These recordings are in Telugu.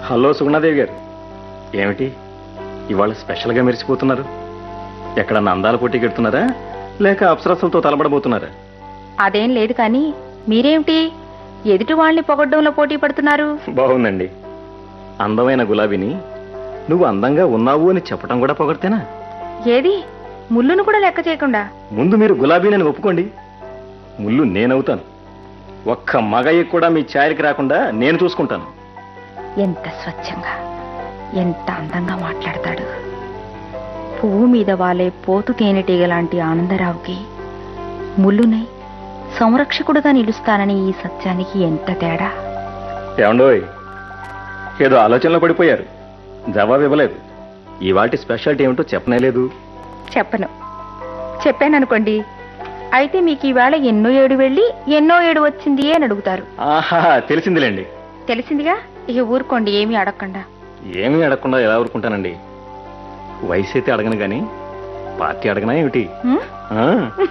హలో సుగుణాదేవి గారు ఏమిటి ఇవాళ స్పెషల్గా మెరిసిపోతున్నారు ఎక్కడన్నా అందాల పోటీకి ఎడుతున్నారా లేక అప్సరసలతో తలబడబోతున్నారా అదేం లేదు కానీ మీరేమిటి ఎదుటి వాళ్ళని పొగడ్డంలో పోటీ పడుతున్నారు బాగుందండి అందమైన గులాబీని నువ్వు అందంగా ఉన్నావు అని చెప్పడం కూడా పొగడితేనా ఏది ముళ్ళును కూడా లెక్క చేయకుండా ముందు మీరు గులాబీనని ఒప్పుకోండి ముళ్ళు నేనవుతాను ఒక్క మగయ్య కూడా మీ ఛాయలకి రాకుండా నేను చూసుకుంటాను ఎంత స్వచ్ఛంగా ఎంత అందంగా మాట్లాడతాడు పువ్వు మీద వాలే పోతు తేనెటీగ లాంటి ఆనందరావుకి ముళ్ళునై సంరక్షకుడుగా నిలుస్తానని ఈ సత్యానికి ఎంత తేడా ఏమండోయ్ ఏదో ఆలోచనలో పడిపోయారు జవాబు ఇవ్వలేదు ఇవాటి స్పెషాలిటీ ఏమిటో చెప్పనేలేదు చెప్పను చెప్పాననుకోండి అయితే మీకు ఈవేళ ఎన్నో ఏడు వెళ్ళి ఎన్నో ఏడు వచ్చింది అని అడుగుతారు ఆహా తెలిసిందిలేండి తెలిసిందిగా ఇక ఊరుకోండి ఏమీ అడగకుండా ఏమీ అడగకుండా ఎలా ఊరుకుంటానండి వయసు అయితే అడగను కానీ పార్టీ అడగనా ఏమిటి హ్మ్? ఆ?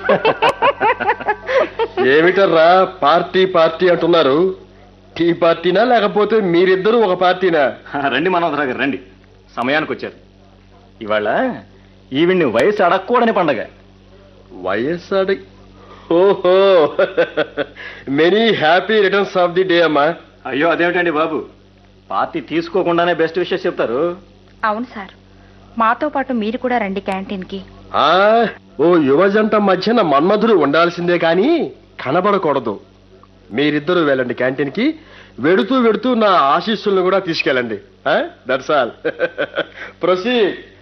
ఏమిటర్రా పార్టీ పార్టీ అంటున్నారు టీ పార్టీనా లేకపోతే మీరిద్దరూ ఒక పార్టీనా రండి మనోహరరావు గారు రండి సమయానికి వచ్చారు ఇవాళ ఈవిడ్ని వయసు అడగకూడని పండగ వైఎస్ఆర్ ఓహో many happy returns of the day అమ్మా అయ్యో అదేమిటండి బాబు పార్టీ తీసుకోకుండానే బెస్ట్ విషయం చెప్తారు అవును సార్ మాతో పాటు మీరు కూడా రండి క్యాంటీన్కి ఆ ఓ యువజంట మధ్యన మన్మధుడు ఉండాల్సిందే కానీ కనబడకూడదు మీరిద్దరూ వెళ్ళండి క్యాంటీన్కి వెడుతూ వెడుతూ నా ఆశీస్సులను కూడా తీసుకెళ్ళండి దట్స్ ఆల్ ప్రొసీ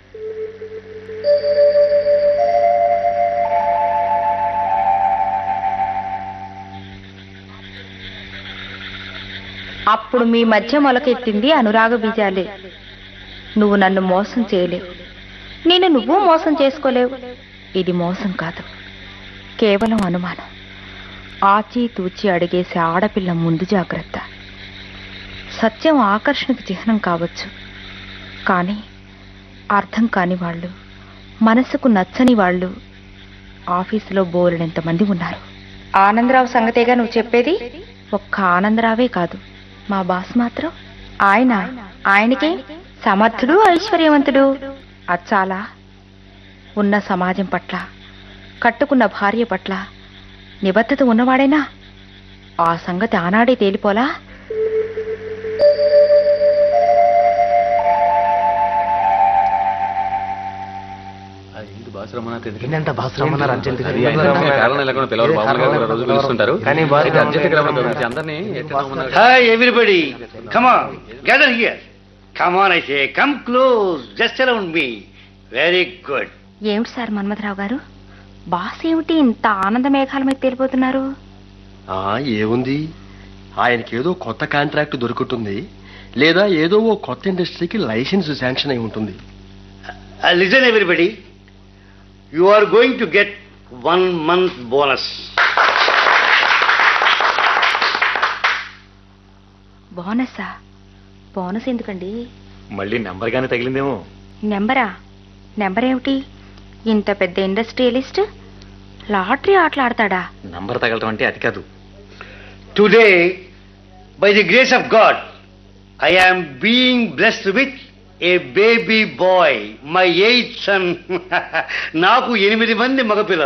అప్పుడు మీ మధ్య మొలకెత్తింది అనురాగ బీజాలే నువ్వు నన్ను మోసం చేయలేవు నేను నువ్వు మోసం చేసుకోలేవు ఇది మోసం కాదు కేవలం అనుమానం ఆచి తూచి అడిగేసే ఆడపిల్ల ముందు జాగ్రత్త సత్యం ఆకర్షణకు చిహ్నం కావచ్చు కానీ అర్థం కాని వాళ్ళు మనసుకు నచ్చని వాళ్ళు ఆఫీసులో బోలెడంతమంది ఉన్నారు ఆనందరావు సంగతేగా నువ్వు చెప్పేది ఒక్క ఆనందరావే కాదు మా బాస్ మాత్రం ఆయన ఆయనకే సమర్థుడు ఐశ్వర్యవంతుడు అచ్చాలా ఉన్న సమాజం పట్ల కట్టుకున్న భార్య పట్ల నిబద్ధత ఉన్నవాడేనా ఆ సంగతి ఆనాడే తేలిపోలా ఏంటంట భాస్రమన్నారు అర్జెంట్ అది ఆయన కారణం లేకుండా పిలవరు బాబు గారు కూడా రోజు పిలుస్తుంటారు కానీ బాస్ అయితే అర్జెంట్ గా రమ్మని పిలిచి అందరినీ ఎట్లా రమ్మన్నారు? Hi, everybody. Come on, gather here. Come on, I say. Come close, just around me. Very good. ఏమిటి సార్ మన్మథరావు గారు బాస్ ఏమిటి ఇంత ఆనంద మేఘాల మీద తేలిపోతున్నారు ఆ ఏముంది ఆయనకి ఏదో కొత్త కాంట్రాక్ట్ దొరుకుతుంది లేదా ఏదో ఓ కొత్త ఇండస్ట్రీకి లైసెన్స్ శాంక్షన్ అయి ఉంటుంది Uh, listen, everybody. You are going to get one month bonus. బోనసా బోనస్ ఎందుకండి మళ్ళీ నెంబర్ గానే తగిలిందేమో నెంబరా నెంబర్ ఏమిటి ఇంత పెద్ద ఇండస్ట్రియలిస్ట్ లాటరీ ఆటలాడతాడా నంబర్ తగలటం అంటే అది కాదు Today, by the grace of God, I am being blessed with a baby boy, my eighth son. నాకు ఎనిమిది మంది మగపిల్లలు